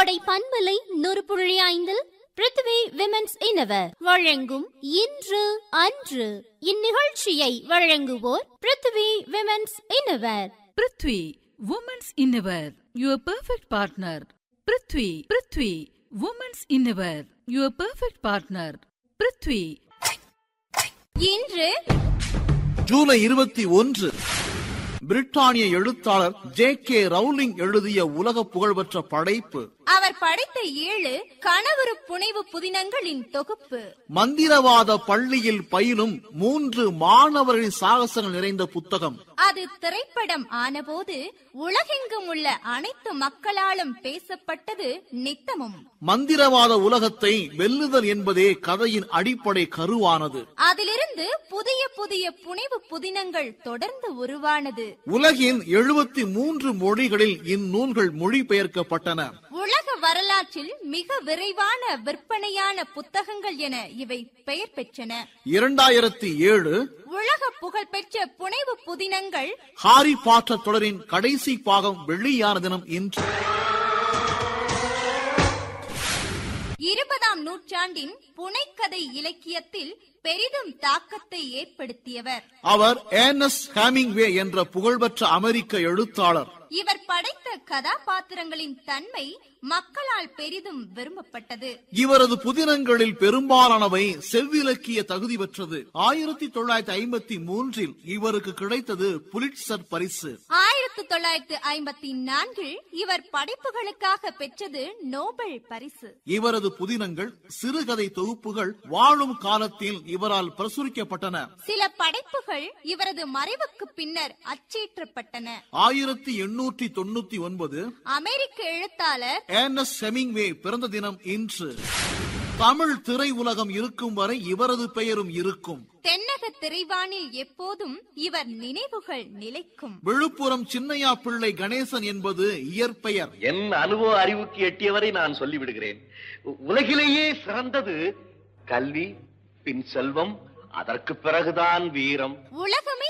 கோடை பண்பலை நூறு புள்ளி ஐந்தில் பிருத்வி விமென்ஸ் இனவர் வழங்கும் இன்று அன்று இந்நிகழ்ச்சியை வழங்குவோர் Prithvi women's innerwear Prithvi women's innerwear your perfect partner Prithvi Prithvi women's innerwear your perfect partner Prithvi இன்று ஜூலை இருபத்தி ஒன்று பிரிட்டானிய எழுத்தாளர் ஜே கே ரவுலிங் எழுதிய உலக புகழ்பெற்ற படைப்பு அவர் படைத்த ஏழு கனவுரு புனைவு புதினங்களின் தொகுப்பு மந்திரவாத பள்ளியில் பயிலும் மூன்று மாணவர்களின் சாகசங்கள் நிறைந்த புத்தகம் அது திரைப்படம் ஆனபோது உலகெங்கும் உள்ள அனைத்து மக்களாலும் பேசப்பட்டது நித்தமும் மந்திரவாத உலகத்தை வெல்லுதல் என்பதே கதையின் அடிப்படை கருவானது அதிலிருந்து புதிய புதிய புனைவு புதினங்கள் தொடர்ந்து உருவானது உலகின் எழுபத்தி மூன்று மொழிகளில் இந்நூல்கள் மொழிபெயர்க்கப்பட்டன உலக வரலாற்றில் மிக விரைவான விற்பனையான புத்தகங்கள் என இவை பெயர் பெற்றன இரண்டாயிரத்தி ஏழு உலக புகழ்பெற்ற புனைவு புதினங்கள் ஹாரி பாட்டர் தொடரின் கடைசி பாகம் வெளியான தினம் இன்று இருபதாம் நூற்றாண்டின் புனைக்கதை இலக்கியத்தில் பெரிதும் தாக்கத்தை ஏற்படுத்தியவர் அவர் ஏனஸ் ஹேமிங்வே என்ற புகழ்பெற்ற அமெரிக்க எழுத்தாளர் இவர் படைத்த கதாபாத்திரங்களின் தன்மை மக்களால் பெரிதும் விரும்பப்பட்டது இவரது புதினங்களில் பெரும்பாலானவை செவ்விலக்கிய தகுதி பெற்றது ஆயிரத்தி தொள்ளாயிரத்தி ஐம்பத்தி மூன்றில் இவருக்கு கிடைத்தது புலிட்சர் பரிசு ஆயிரத்தி தொள்ளாயிரத்தி ஐம்பத்தி நான்கில் இவர் படைப்புகளுக்காக பெற்றது நோபல் பரிசு இவரது புதினங்கள் சிறுகதை தொகுப்புகள் வாழும் காலத்தில் இவரால் பிரசுரிக்கப்பட்டன சில படைப்புகள் இவரது மறைவுக்கு பின்னர் அச்சேற்றப்பட்டன ஆயிரத்தி எண்ணூற்றி தொண்ணூத்தி ஒன்பது அமெரிக்க எழுத்தாளர் ஏனஸ் ஹெமிங்வே பிறந்த தினம் இன்று தமிழ் திரை உலகம் இருக்கும் வரை இவரது பெயரும் இருக்கும் தென்னக திரைவானில் எப்போதும் இவர் நினைவுகள் நிலைக்கும் விழுப்புரம் சின்னையா பிள்ளை கணேசன் என்பது இயற்பெயர் என் அனுபவ அறிவுக்கு எட்டியவரை நான் சொல்லிவிடுகிறேன் உ- உலகிலேயே சிறந்தது கல்வி பின் செல்வம் அதற்கு பிறகுதான் வீரம் உலகமே